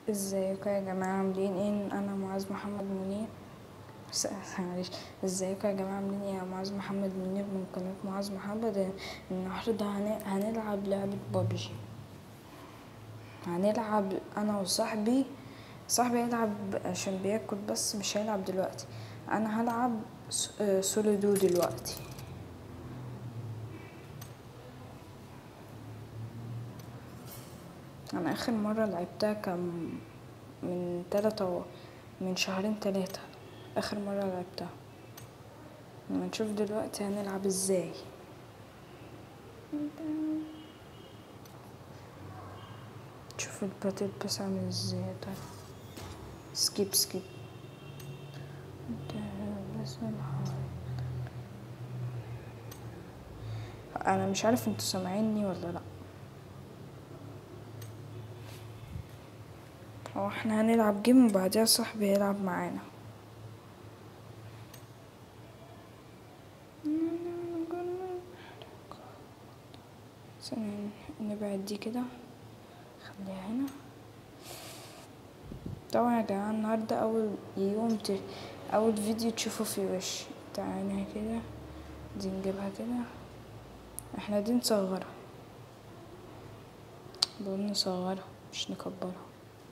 ازيكم يا جماعة عاملين ايه انا معاذ محمد منير س- معلش ازيكم يا جماعة عاملين ايه انا معاذ محمد منير من قناة معاذ محمد النهاردة هن- هنلعب لعبة بابجي هنلعب انا وصاحبي صاحبي هيلعب عشان بياكل بس مش هيلعب دلوقتي انا هلعب س- آه، سولو دو دلوقتي انا اخر مرة لعبتها كان من تلاتة من شهرين تلاتة اخر مرة لعبتها لما نشوف دلوقتي هنلعب ازاي شوف الباتل بس عامل ازاي طيب سكيب سكيب انا مش عارف انتوا سامعيني ولا لا هو احنا هنلعب جيم وبعدها صاحبي هيلعب معانا ثانية نبعد دي كده خليها هنا طبعا يا جماعة النهاردة أول يوم ت... أول فيديو تشوفوا فيه وشي تعالى كده دي نجيبها كده احنا دي نصغرها بقول نصغرها مش نكبرها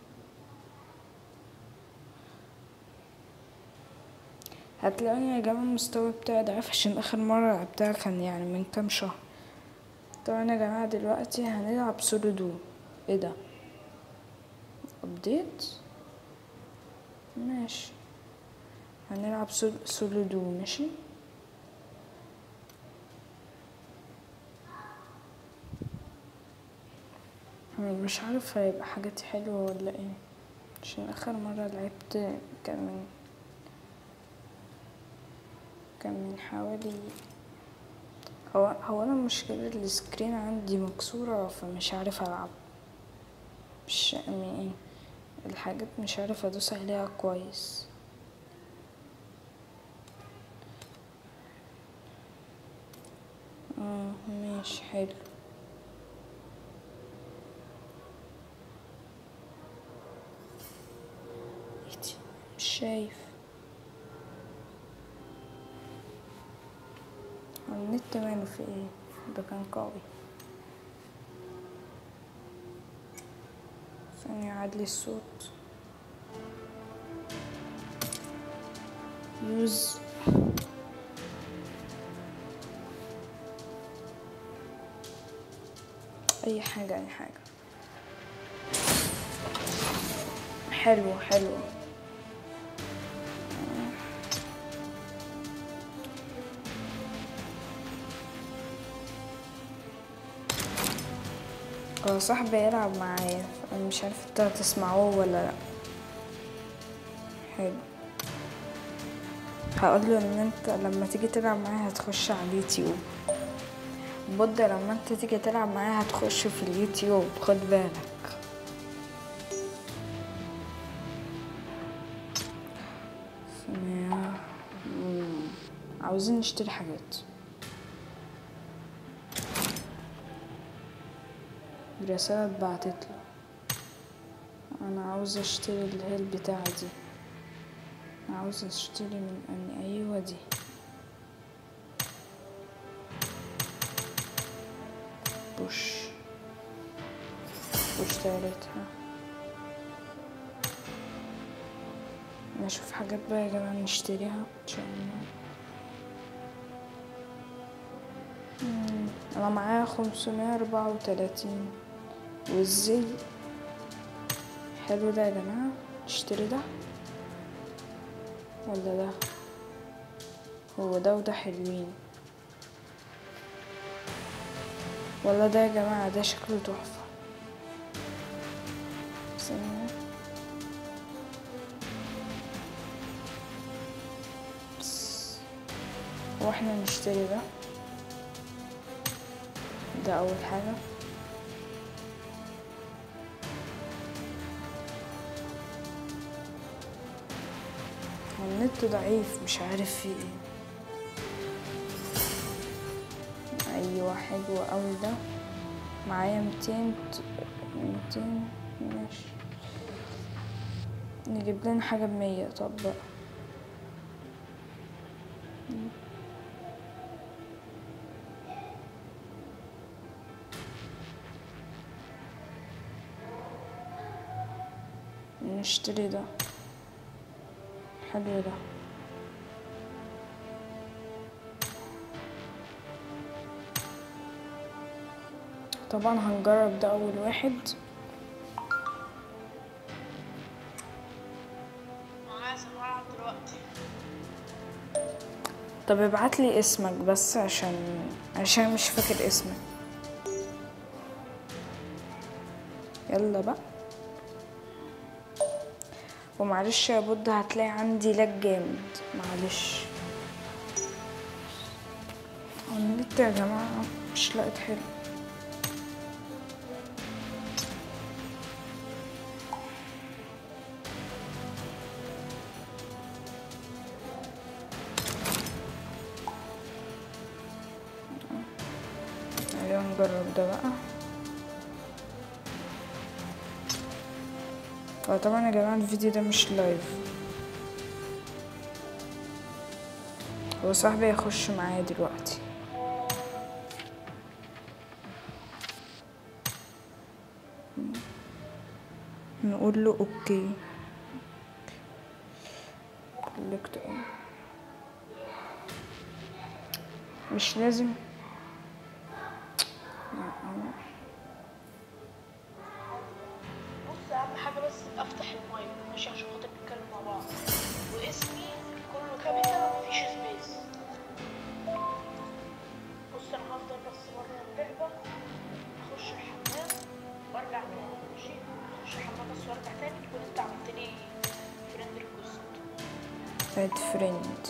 هتلاقوني يا جماعة المستوى بتاعي ضعيف عشان آخر مرة لعبتها كان يعني من كام شهر طبعا يا جماعة دلوقتي هنلعب سولو دو ايه ده ابديت ماشي هنلعب سول- سولو دو ماشي أنا مش عارف هيبقى حاجاتي حلوة ولا ايه عشان اخر مرة لعبت كان من كان من حوالي هو هو انا مشكلة السكرين عندي مكسورة فمش عارف العب مش يعني الحاجات مش عارف ادوس عليها كويس اه ماشي حلو إيه دي؟ مش شايف هو النت ماله في ايه ده كان قوي ثانية أعدلي الصوت يوز أي حاجة أي حاجة حلو حلو هو صاحبي يلعب معايا أنا مش عارفة انتوا هتسمعوه ولا لأ حلو هقول له ان انت لما تيجي تلعب معايا هتخش على اليوتيوب بود لما انت تيجي تلعب معايا هتخش في اليوتيوب خد بالك ثانية. مم. عاوزين نشتري حاجات رسالة اتبعتت له انا عاوزة اشتري اللي هي البتاعة دي عاوزة اشتري من اني ايوه دي بوش واشتريتها نشوف حاجات بقى يا جماعة نشتريها ان شاء الله مم، انا معايا خمسمية اربعة وتلاتين والزي حلو ده يا جماعة نشتري ده ولا ده هو ده وده حلوين ولا ده يا جماعة ده شكله تحفة ثانية بس. هو احنا نشتري ده ده أول حاجة هو النت ضعيف مش عارف فيه ايه ايوه حلو اوي ده معايا ميتين ميتين ماشي نجيب لنا حاجة بمية طب بقى نشتري ده حلو ده طبعا هنجرب ده اول واحد عايز العب دلوقتي طب ابعت لي اسمك بس عشان عشان مش فاكر اسمك يلا بقى ومعلش يا بود هتلاقي عندي لاج جامد معلش هو النت يا جماعة مش لاقيت حلو ايوه نجرب ده بقى هو طبعا يا جماعة الفيديو ده مش لايف هو صاحبي يخش معايا دلوقتي نقول له اوكي كولكت مش لازم بص اهم حاجه بس افتح المايك ماشي عشان خاطر نتكلم مع بعض واسمي كله كابيتال ومفيش سبيس بص انا هفضل بس بره اللعبه اخش الحمام وارجع تاني ماشي اخش الحمام بس وارجع تاني تكون انت عملت لي فريند ريكوست اد فريند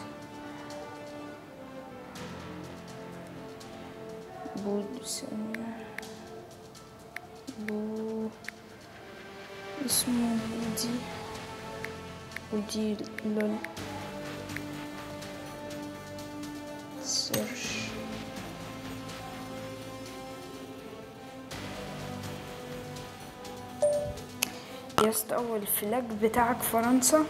بود ثانية بو اسمه بودي بودي لول سيرش يا اسطى اول فلاج بتاعك فرنسا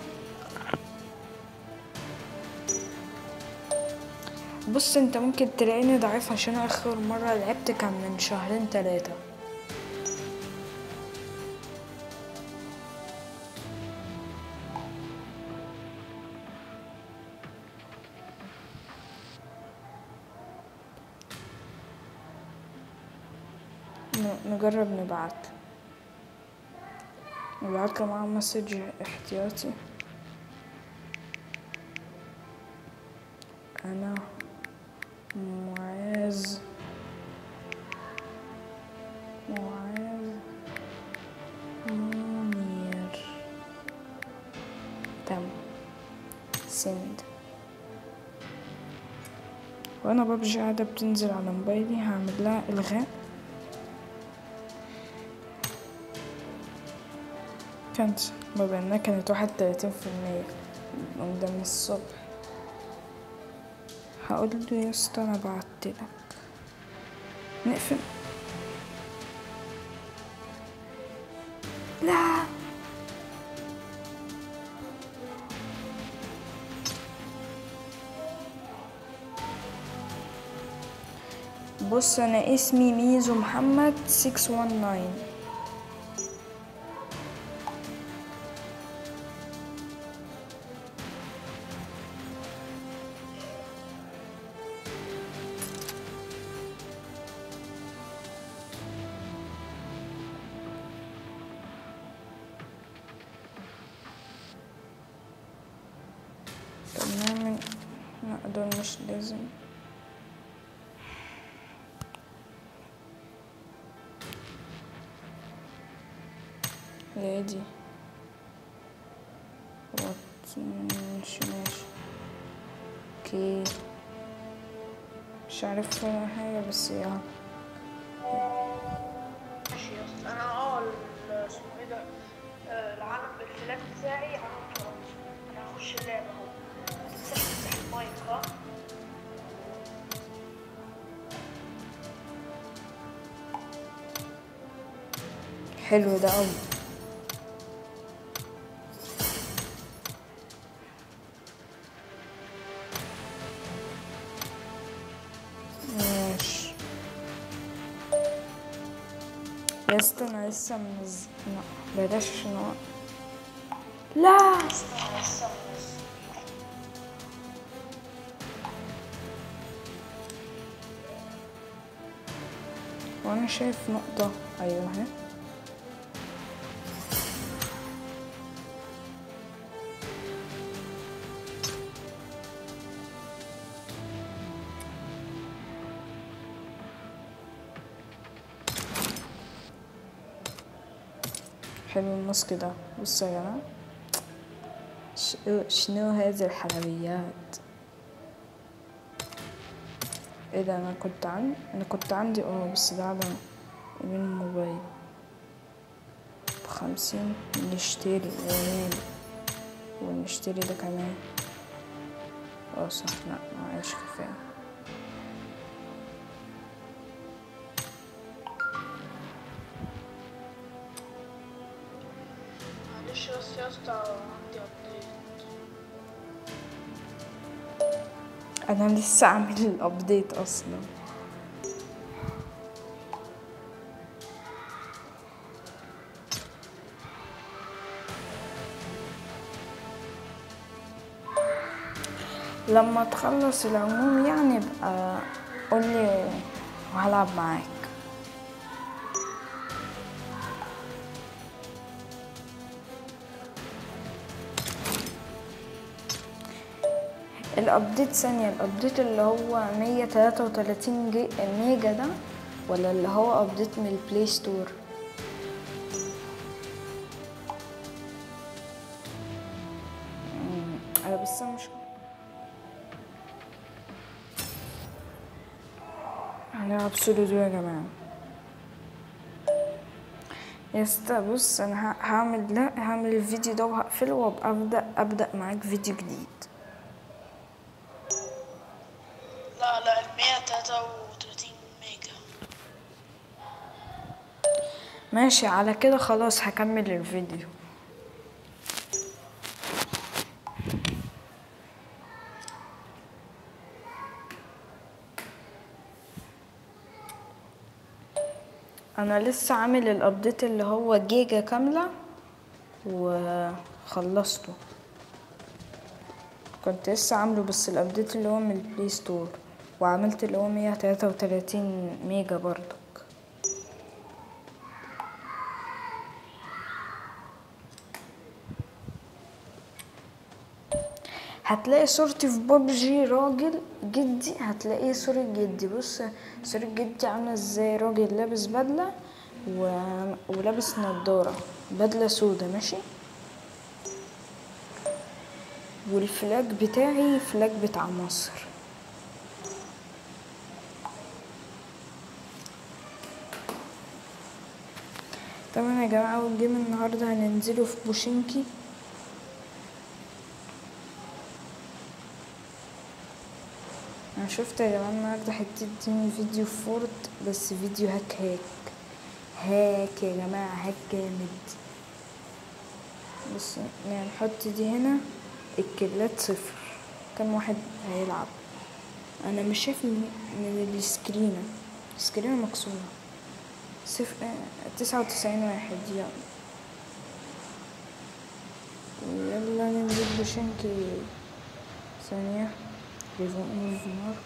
بص انت ممكن تلاقيني ضعيف عشان اخر مرة لعبت كان من شهرين تلاتة ن- نجرب نبعت نبعت له معاه مسج احتياطي انا معاذ معاذ منير تم سند وانا ببجي قاعدة بتنزل على موبايلي هعمل لها الغاء كانت بما انها كانت واحد وتلاتين في المية قدام الصبح هقول له يا اسطى انا بعتلك نقفل لا بص انا اسمي ميزو محمد 619 طب نعمل لا دول مش لازم هي دي وات- ماشي ماشي اوكي مش عارف ولا حاجة بس يا ماشي يا اسطى انا اه ال- اسمه ايه ده آه، العالم الفلان بتاعي عالم فرنسا انا هخش اللعبه اهو متنساش تفتح المايك ها حلو ده أوي يسطا انا لسه منزل بلاش عشان هو لا استنى لسه منزل. وانا شايف نقطة ايوه اهي حلو الماسك ده بصوا يا جماعة ش- شنو هذه الحلويات ايه ده انا كنت عندي انا كنت عندي اه بس ده على من الموبايل بخمسين نشتري ونعمل ونشتري ده كمان اه صح لا معيش كفاية معلش بس يا اسطى عندي ابديت انا لسه عامل الابديت اصلا لما تخلص العموم يعني بقى قولي وهلعب معاك الابديت ثانية الابديت اللي هو مية تلاتة وتلاتين جي ميجا ده ولا اللي هو ابديت من البلاي ستور مم، انا بس أنا مش هنلعب سولو دو يا جماعة يا اسطى بص انا ه- هعمل لا هعمل الفيديو ده وهقفله وابقى ابدا ابدا معاك فيديو جديد لا لا ال 133 ميجا ماشي على كده خلاص هكمل الفيديو انا لسه عامل الابديت اللي هو جيجا كاملة وخلصته كنت لسه عامله بس الابديت اللي هو من البلاي ستور وعملت اللي هو مية تلاتة وتلاتين ميجا برضك هتلاقي صورتي في ببجي راجل جدي هتلاقيه صورة جدي بص صورة جدي عاملة ازاي راجل لابس بدلة و... ولابس نضارة بدلة سودا ماشي والفلاج بتاعي فلاج بتاع مصر طبعا يا جماعة أول جيم النهاردة هننزله في بوشينكي انا شفت يا جماعه النهارده حته من فيديو فورت بس فيديو هاك هاك هاك يا جماعه هاك جامد بص يعني نحط دي هنا الكيلات صفر كم واحد هيلعب انا مش شايف من, من السكرينه السكرينه مكسوره صفر تسعة وتسعين واحد يلا يلا ننزل بشنكي ثانية remove mark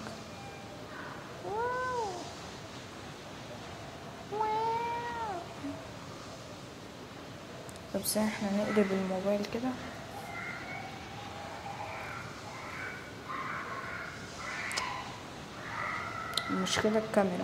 طب ثانية احنا نقلب الموبايل كده المشكلة الكاميرا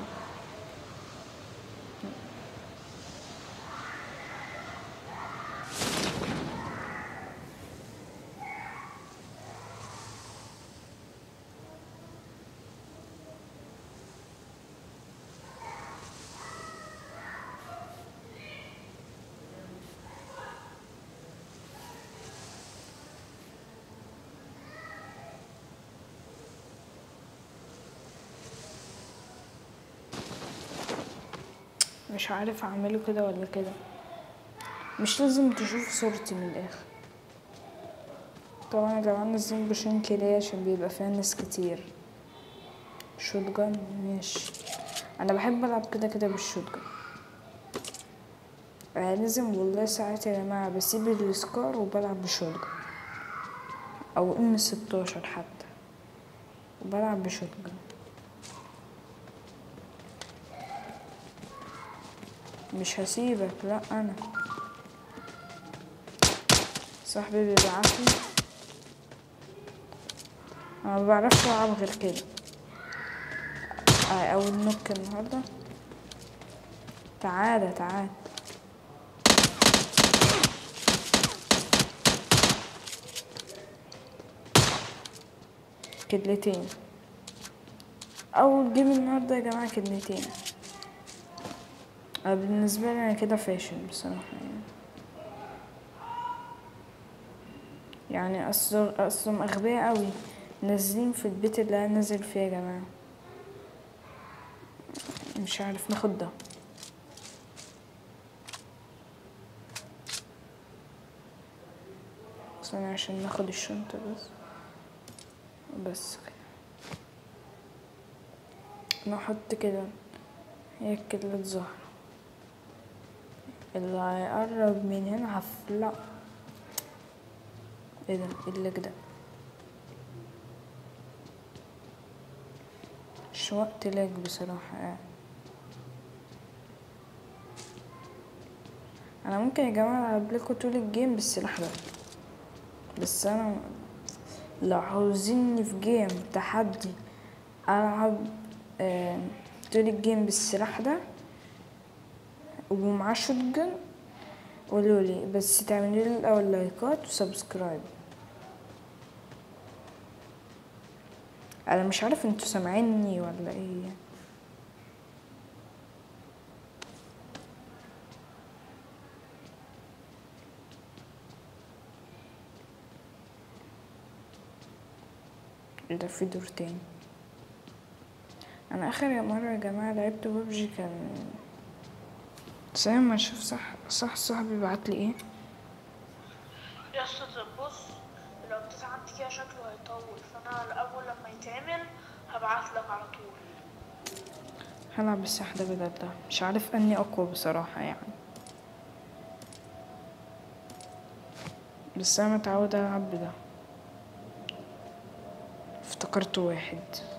مش عارف اعمله كده ولا كده مش لازم تشوف صورتي من الاخر طبعا يا جماعه نازلين بشنكي ليه عشان بيبقى فيها ناس كتير شوت جان ماشي انا بحب العب كده كده بالشوت جان يعني لازم والله ساعات يا جماعة بسيب السكار وبلعب بشولجر او ام ستاشر حتى وبلعب بشولجر مش هسيبك لا انا صاحبي بيبعتلي انا ما بعرفش العب غير كده آه، اول نوك النهارده تعالى تعالى كدلتين اول جيم النهارده يا جماعه كدلتين أنا بالنسبه لي انا كده فاشل بصراحه يعني يعني اصل اصلهم اغبياء قوي نازلين في البيت اللي انا نازل فيه يا جماعه مش عارف ناخد ده ثانية عشان ناخد الشنطة بس بس كده نحط كده هي كده زهرة اللي هيقرب من هنا هفلق ايه ده ايه اللي كده مش وقت لاج بصراحة يعني انا ممكن يا جماعة العب لكم طول الجيم بالسلاح ده بس انا لو عاوزيني في جيم تحدي العب آه، طول الجيم بالسلاح ده ومعاه شوتجن قولولي بس تعملوا لي الاول لايكات وسبسكرايب انا مش عارف انتوا سامعيني ولا ايه ايه ده في دور تاني انا اخر مرة يا جماعة لعبت ببجي كان ثانية ما اشوف صح صح صاحبي بعتلي ايه يا اسطى طب بص لو ابتدى عندي كده شكله هيطول فانا الاول لما يتعمل هبعت لك على طول هلعب بالسلاح ده بجد ده مش عارف اني اقوى بصراحة يعني بس انا متعودة العب بده افتكرت واحد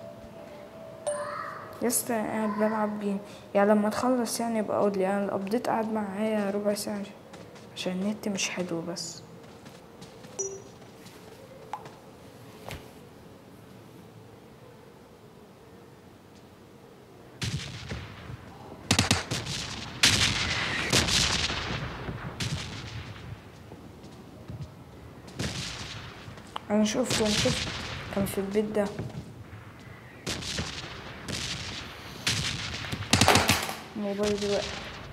يسطا قاعد بلعب بيه يعني لما تخلص يعني يبقى قول لي انا الابديت قعد معايا ربع ساعة عشان النت مش حلو بس انا شفته انا شفت كان في البيت ده موبايلي وقع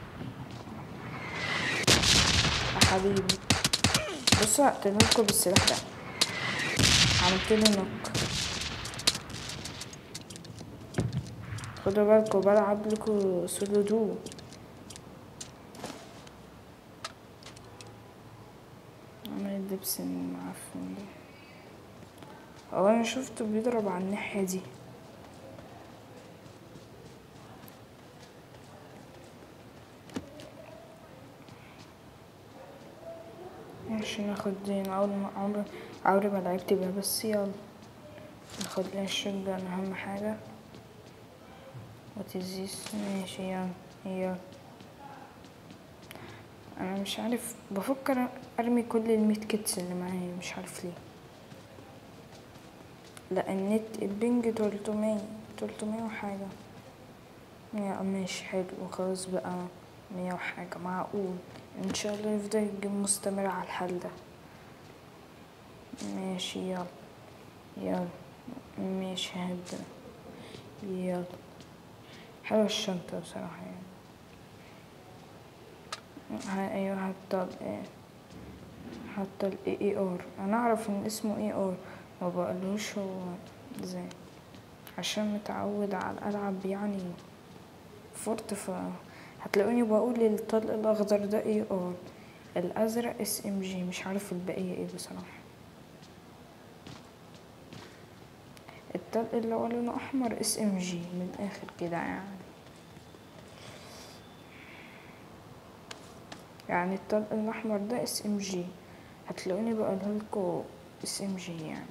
يا حبيبي بصوا هقتلهولكوا بالسلاح ده عملتله نوك خدوا بالكوا بلعب لكوا سولو دو عمل اللبس المعفن ده هو انا شفته بيضرب على الناحية دي عشان ناخد دي أنا عمري ما عمري عمري ما لعبت بيها بس يلا ناخد لها الشوتجن اهم حاجة وتزيس ماشي يلا يلا انا مش عارف بفكر ارمي كل الميت كيتس اللي معايا مش عارف ليه لا النت البنج تلتمية تلتمية وحاجة يا ماشي حلو خلاص بقى مية وحاجة معقول ان شاء الله يفضل الجيم مستمر على الحال ده ماشي يلا يلا ماشي هبدأ يلا حلوة الشنطة بصراحة يعني ها ايوه حتى ال حتى ال اي ار انا اعرف ان اسمه اي ار ما بقلوش هو ازاي عشان متعود على الالعاب يعني فورت ف هتلاقوني بقول الطلق الاخضر ده اي ار الازرق اس ام جي مش عارف البقية ايه بصراحة الطلق اللي هو لونه احمر اس ام جي من الاخر كده يعني يعني الطلق الاحمر ده اس ام جي هتلاقوني بقولها لكم اس ام جي يعني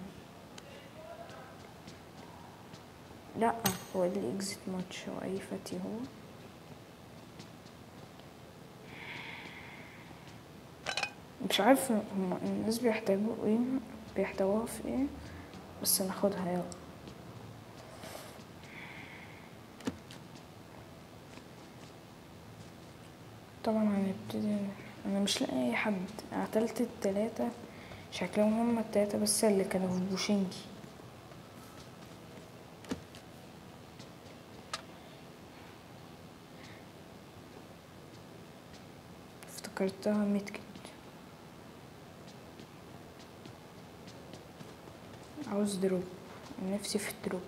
لا هو اللي اكزيت ماتش هو اي فتي هو مش عارف هم الناس بيحتاجوا ايه بيحتووها في ايه بس ناخدها يلا طبعا هنبتدي انا مش لاقي اي حد قتلت التلاتة شكلهم هما التلاتة بس اللي كانوا في بوشينجي افتكرتها ميتكت عاوز دروب نفسي في الدروب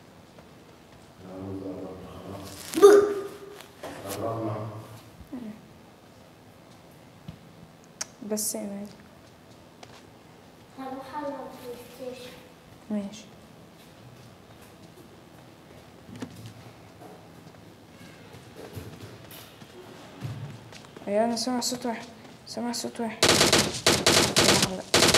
بس يا مالك هروح على البلاي ستيشن ماشي ايوه انا سامع صوت واحد سامع صوت واحد لا، لا.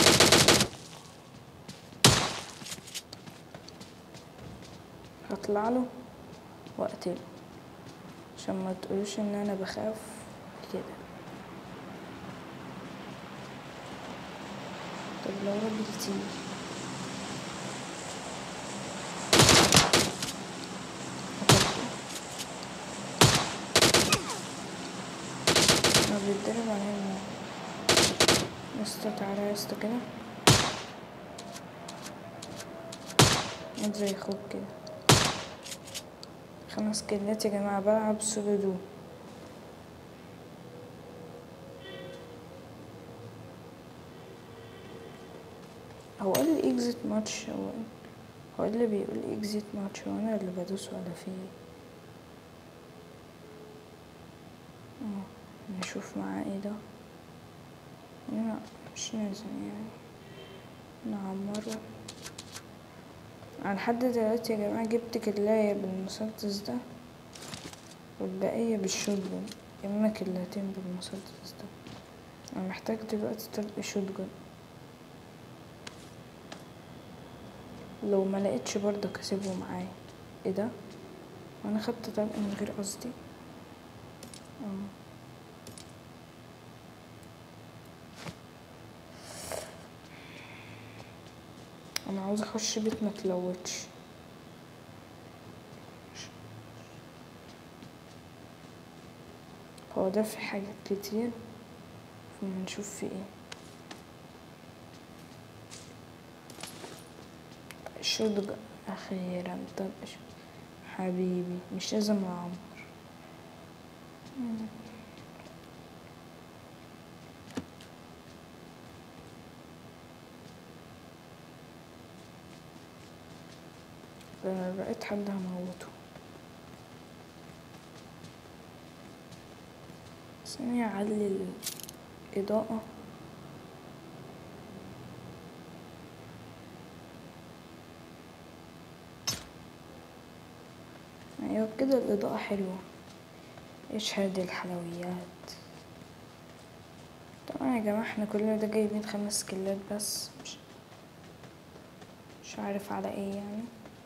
هطلع له واقتله عشان ما تقولوش ان انا بخاف كده طب لو راجل كتير قتلته. هو بيتدرب عليا النار يا اسطى تعالى يا اسطى كده انت زي اخوك كده خمس كيلات يا جماعة بلعب سولو دو هو قال لي اكزيت ماتش هو هو اللي بيقول اكزيت ماتش هو انا اللي بدوس ولا فيه اه نشوف معاه ايه ده لا مش لازم يعني نعمره انا لحد دلوقتي يا جماعة جبت كلاية بالمسدس ده والبقية بالشوتجن اما كلاتين بالمسدس ده انا محتاج دلوقتي طلق شوتجن لو ما لقيتش برضك اسيبه معايا ايه ده وانا خدت طلق من غير قصدي اه انا عاوز اخش بيت ما تلوتش هو ده في حاجات كتير نشوف في ايه شدق اخيرا طب إيش- حبيبي مش لازم اعمر مم. ده انا لو لقيت حد هموته ثانية اعلي الاضاءة ايوه كده الاضاءة حلوة ايش هذه الحلويات طبعا يا جماعة احنا كلنا ده جايبين خمس كيلات بس مش مش عارف على ايه يعني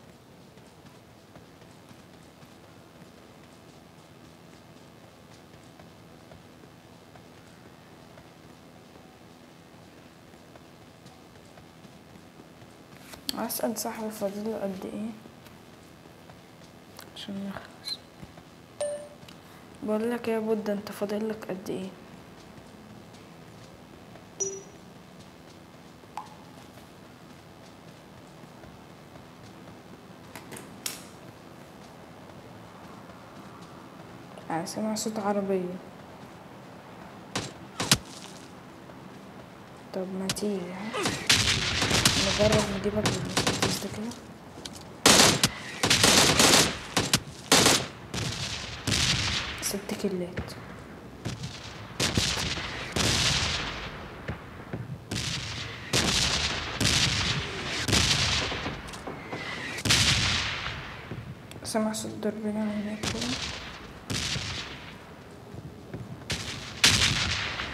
اسأل صاحبي فاضله قد ايه عشان نخلص بقول لك يا بود انت فاضل لك قد ايه انا سامع صوت عربية طب ما تيجي ها؟ نجرب نجيبك بالمسدس ده كده ست كيلات سمع صوت ضربنا هناك كده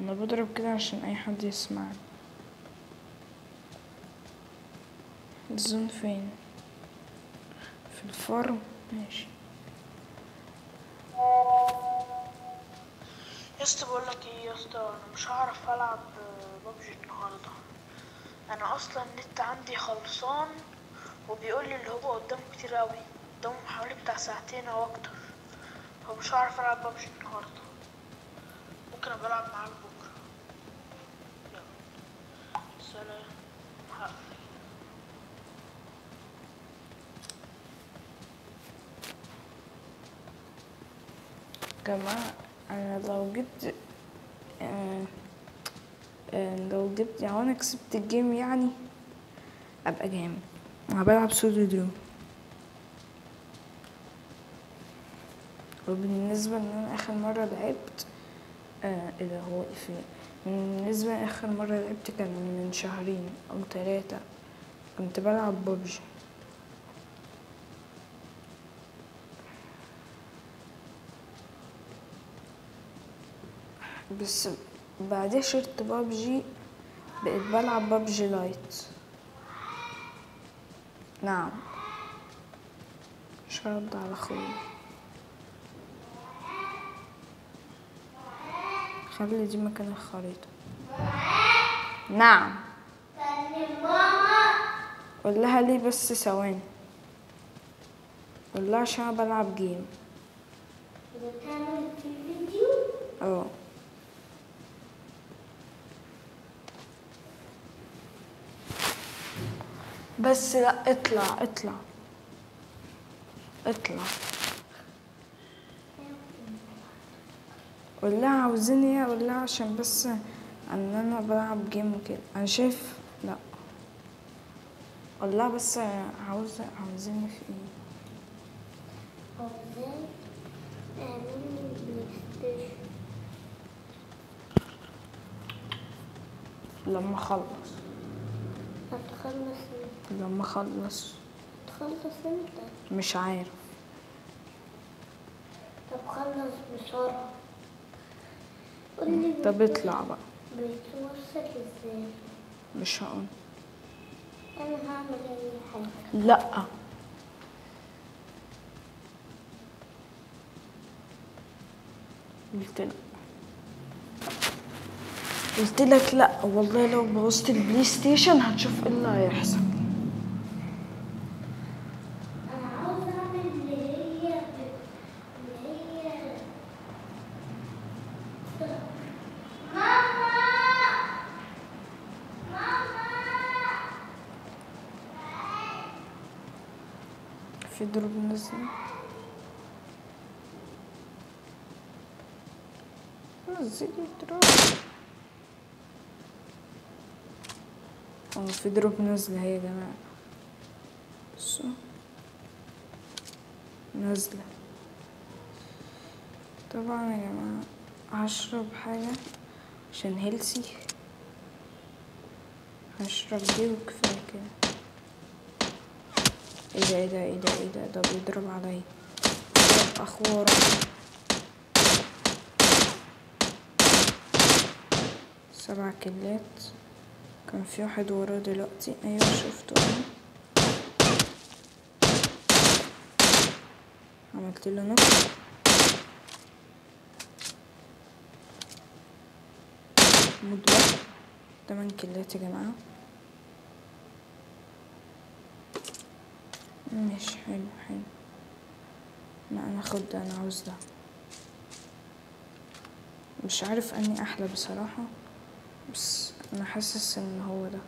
انا بضرب كده عشان اي حد يسمع الزون فين في الفارم ماشي يا اسطى بقول لك ايه يا اسطى انا مش هعرف العب ببجي النهارده انا اصلا النت عندي خلصان وبيقول لي اللي هو قدامه كتير قوي قدامه حوالي بتاع ساعتين او اكتر فمش هعرف العب ببجي النهارده ممكن ابقى العب معاك بكره يلا سلام هقفل. جماعة انا لو جبت آه، آه، لو جبت يعني انا كسبت الجيم يعني ابقى جامد انا بلعب سولو درو وبالنسبة ان انا اخر مرة لعبت آه ايه ده هو في بالنسبة لاخر مرة لعبت كان من شهرين او ثلاثة كنت بلعب ببجي بس بعدها شرت بابجي بقيت بلعب بابجي لايت نعم مش هرد على اخويا خلي دي مكان الخريطة نعم قول لها ليه بس ثواني قول لها عشان أنا بلعب جيم بتعمل في الفيديو اه بس لا اطلع اطلع اطلع قول لها عاوزيني ايه قول لها عشان بس ان انا بلعب جيم وكده انا شايف لا قول لها بس عاوزة عاوزيني في ايه او ازاي اعمل بلاي ستيشن لما اخلص هتخلص لما اخلص تخلص امتى مش عارف طب خلص بسرعة قولي طب بت- اطلع بقى بيتوصل ازاي مش هقول انا هعمل اي حاجة لا قلت لك قلت لك لا والله لو بوظت البلاي ستيشن هتشوف ايه اللي هيحصل انا عاوز اعمل اللي هي اللي هي ماما في دروب نزل نزلي دروب اه في دروب نازلة اهي يا جماعة بصوا نازلة طبعا يا جماعة هشرب حاجة عشان هيلسي هشرب دي وكفاية كده ايه ده ايه ده ايه ده ايه ده ده بيضرب عليا ضرب اخوه سبع كلات كان في واحد وراه دلوقتي ايوه شفته اهو عملت له نوك موت بقى تمن كلات يا جماعه ماشي حلو حلو لا انا اخد ده انا عاوز ده مش عارف اني احلى بصراحة بس انا حاسس ان هو ده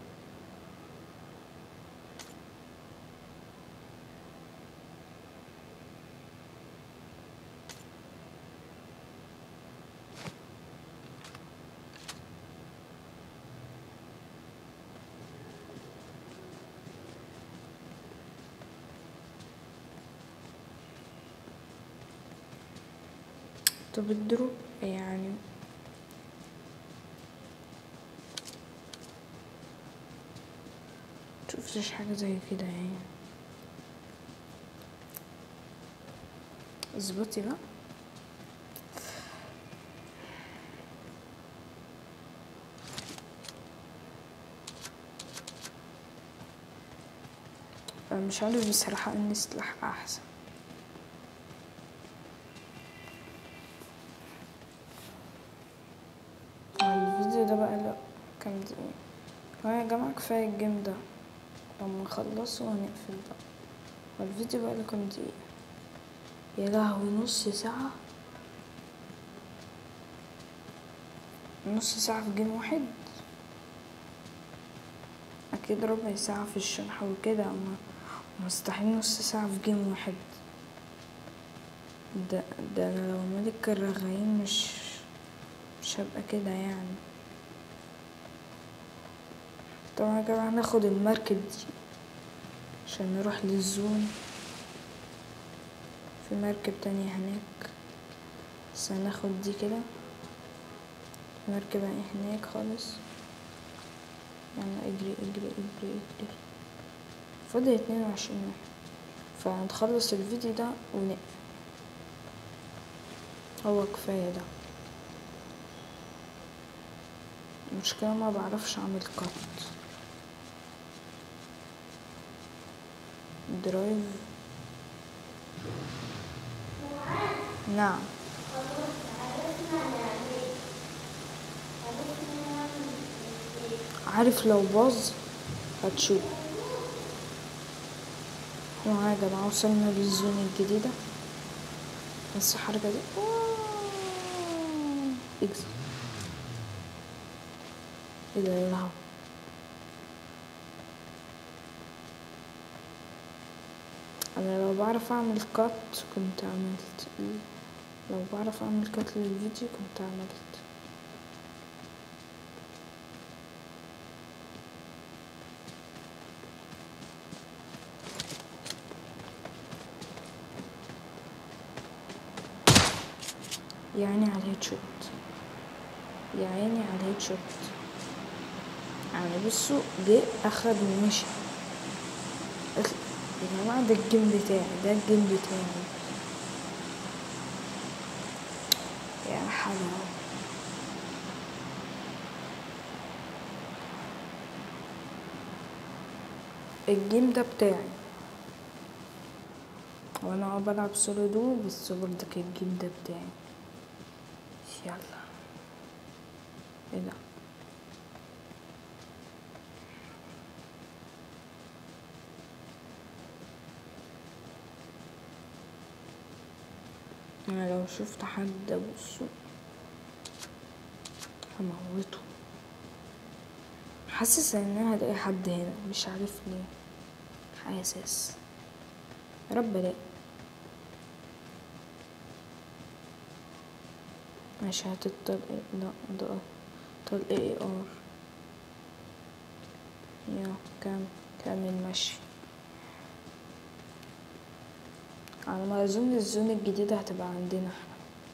طب الدروب يعني شفتش حاجة زي كده يعني اظبطي بقى مش عارف بصراحة اني سلاح احسن الفيديو ده بقى له كام دقيقة هو يا جماعة كفاية الجيم ده لما نخلصه هنقفل بقى هو الفيديو بقى له كام دقيقة يا لهوي نص ساعة نص ساعة في جيم واحد أكيد ربع ساعة في الشرح وكده أما مستحيل نص ساعة في جيم واحد ده ده أنا لو ملك الرغايين مش مش هبقى كده يعني طبعا يا جماعة هناخد المركب دي عشان نروح للزون في مركب تانية هناك بس هناخد دي كده مركب هناك خالص يعني اجري اجري اجري اجري فاضل اتنين وعشرين واحد فهنخلص الفيديو ده ونقفل هو كفاية ده المشكلة ما بعرفش اعمل كات درايف نعم عارف لو باظ هتشوف احنا يا جماعة وصلنا للزون الجديدة بس الحركة دي اكزت ايه ده يا لهوي انا لو بعرف اعمل كات كنت عملت لو بعرف اعمل كات للفيديو كنت عملت يا عيني على الهيد شوت يا عيني على الهيد شوت يعني بصوا جه اخد ومشي قلت يا جماعة ده الجيم بتاعي ده الجيم بتاعي يا حلاوة الجيم ده بتاعي وانا اه بلعب سولو دو بس برضك الجيم ده بتاعي يلا ايه ده انا لو شفت حد ابصه هموته حاسس ان انا هلاقي حد هنا مش عارف ليه حاسس يا رب الاقي ماشي هات الطلق لا ده طلق اي ار يا كام كامل ماشي على ما اظن الزون الجديدة هتبقى عندنا احنا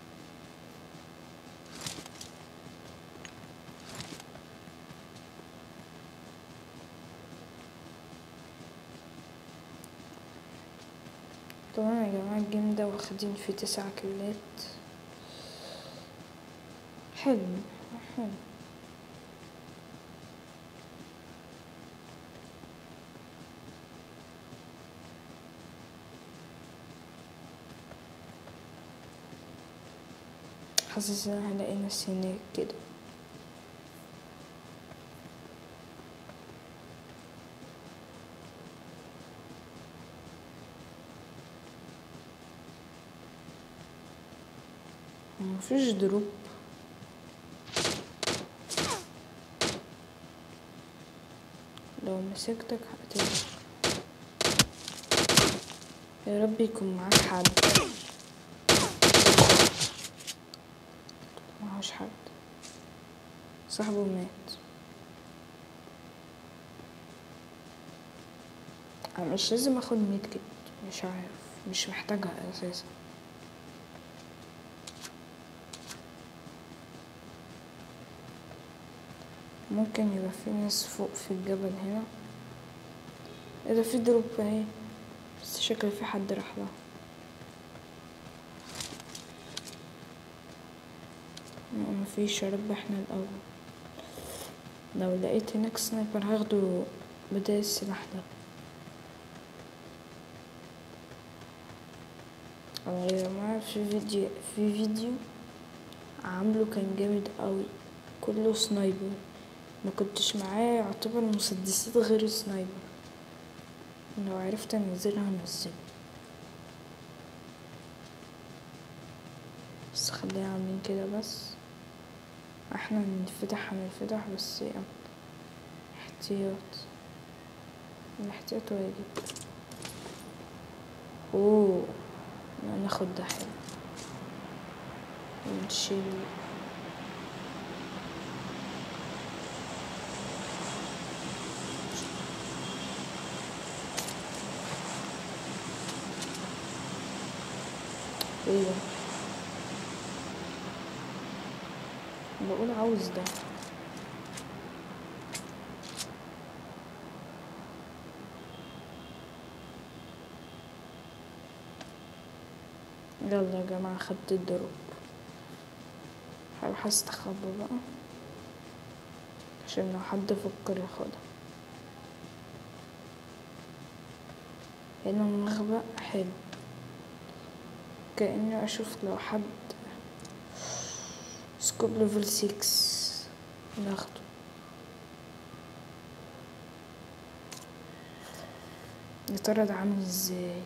طبعا يا جماعة الجيم ده واخدين فيه تسع كيلات حلو حلو حاسس ان انا هلاقي نفسي هناك كده مفيش دروب لو مسكتك هقتلك يا رب يكون معاك حد معهوش حد صاحبه مات انا مش لازم اخد ميت كده مش عارف مش محتاجها اساسا ممكن يبقى في ناس فوق في الجبل هنا ايه ده في دروب اهي بس شكل في حد راح لها لا، مفيش يا رب احنا الاول لو لقيت هناك سنايبر هاخده بداية السلاح ده أو يا جماعة في فيديو في فيديو عامله كان جامد قوي كله سنايبر ما كنتش معايا يعتبر مسدسات غير السنايبر لو عرفت انزلها هنزلها بس خليها عاملين كده بس احنا هنفتح هنفتح بس يعني احتياط الاحتياط واجب اوه ناخد ده حلو ونشيل ايه ده بقول عاوز ده يلا يا جماعة خدت الدروب هروح استخبى بقى عشان لو حد فكر ياخدها هنا المخبأ حلو كأني أشوف لو حد سكوب ليفل سيكس ناخده يا ترى ده عامل ازاي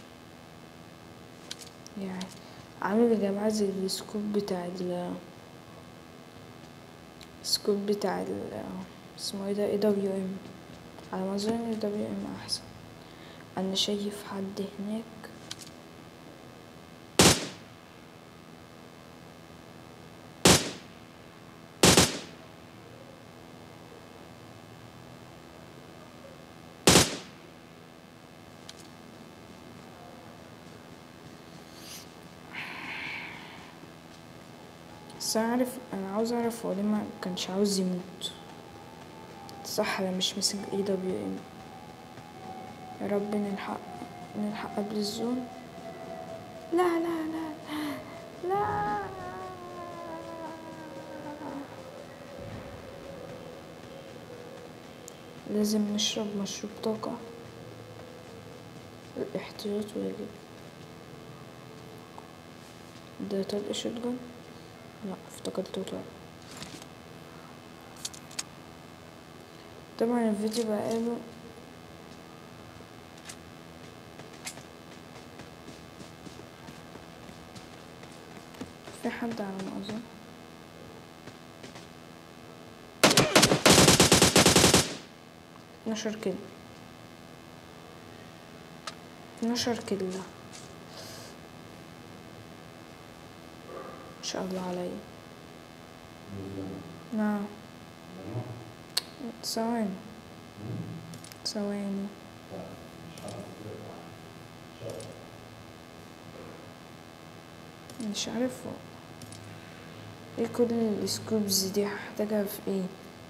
يعني عامل يا جماعة زي السكوب بتاع ال السكوب بتاع ال اسمه ايه ده اي دبليو ام على ما اظن اي دبليو ام احسن انا شايف حد هناك بس أنا عارف انا عاوز اعرف هو ليه ما كانش عاوز يموت صح انا مش ماسك اي دبليو ام يا رب نلحق نلحق قبل الزون لا لا لا لا لا لازم نشرب مشروب طاقة الاحتياط واجب ده طلق شotgun لا افتكرته طلق طبعا الفيديو بقاله في حد على ما اظن اتناشر كيلو اتناشر كيلو ما شاء الله عليا نعم ثواني ثواني مش عارف ايه كل السكوبز دي هحتاجها في ايه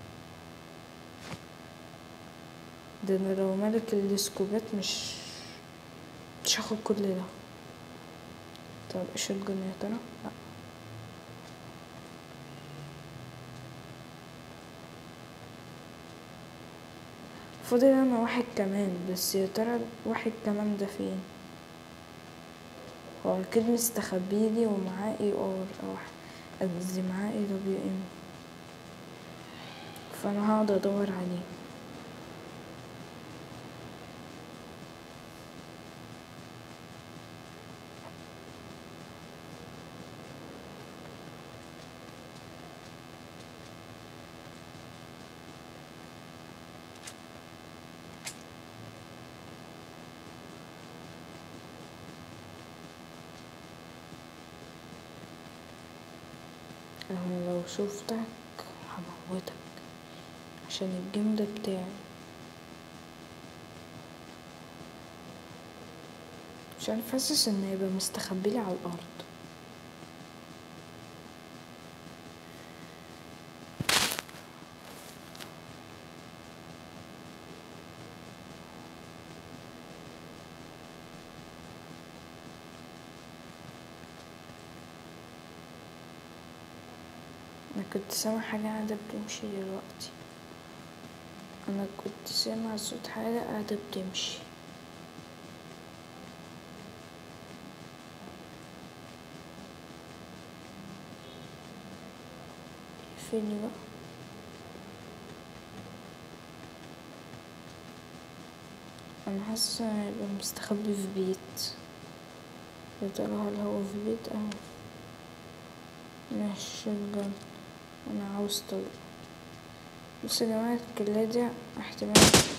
ده انا لو ملك السكوبات مش مش هاخد كل ده طب ايش الجن يا ترى لا فاضل انا واحد كمان بس يا ترى واحد كمان ده فين هو اكيد مستخبيلي ومعاه اي ار او قصدي معاه اي دبليو ام فانا هقعد ادور عليه انا لو شفتك هموتك عشان الجيم ده بتاعي مش عارف حاسس ان هيبقى مستخبيلي على الارض انا كنت سامع حاجة قاعدة بتمشي دلوقتي انا كنت سامع صوت حاجة قاعدة بتمشي اقفلي بقى انا حاسه هيبقى مستخبي في بيت يا ترى هل هو في بيت اهو ماشي شغال انا عاوز طلق بصوا يا جماعه الكلية دي احتمال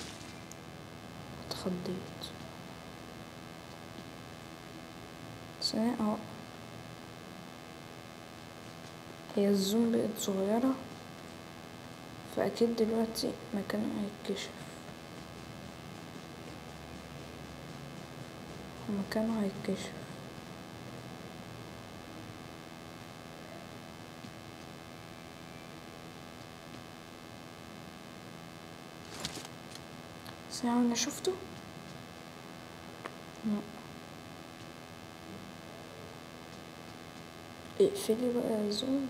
اتخضيت ثانية اهو هي الزوم بقت صغيرة فأكيد دلوقتي مكانه هيتكشف مكانه هيتكشف ساعة أنا شفته لا اقفلي بقى يا زوم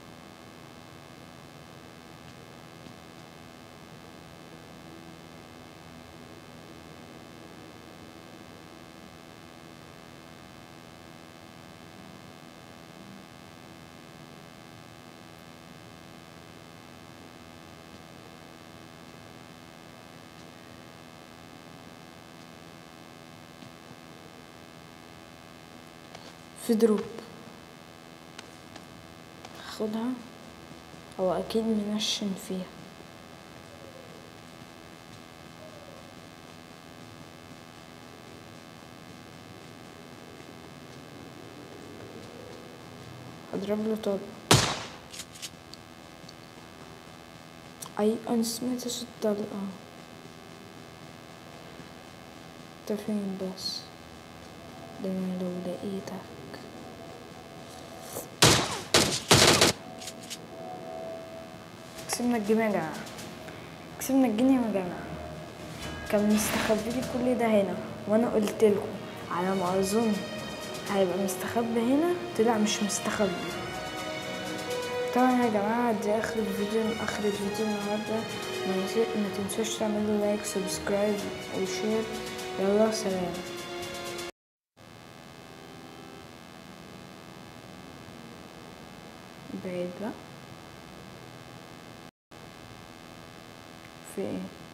في دروب هاخدها هو اكيد منشن فيها هضرب له طب اي انا سمعت صوت طلقة انت فين بس ده انا لو لقيتك كسبنا الجيم يا جماعة كسبنا الجيم يا جماعة كان مستخبي لي كل ده هنا وانا قلت لكم على ما اظن هيبقى مستخبي هنا طلع مش مستخبي طبعا يا جماعة دي اخر الفيديو اخر الفيديو النهاردة ما نسي- ما تنسوش تعملوا لايك سبسكرايب وشير يلا سلام بعيد بقى في ايه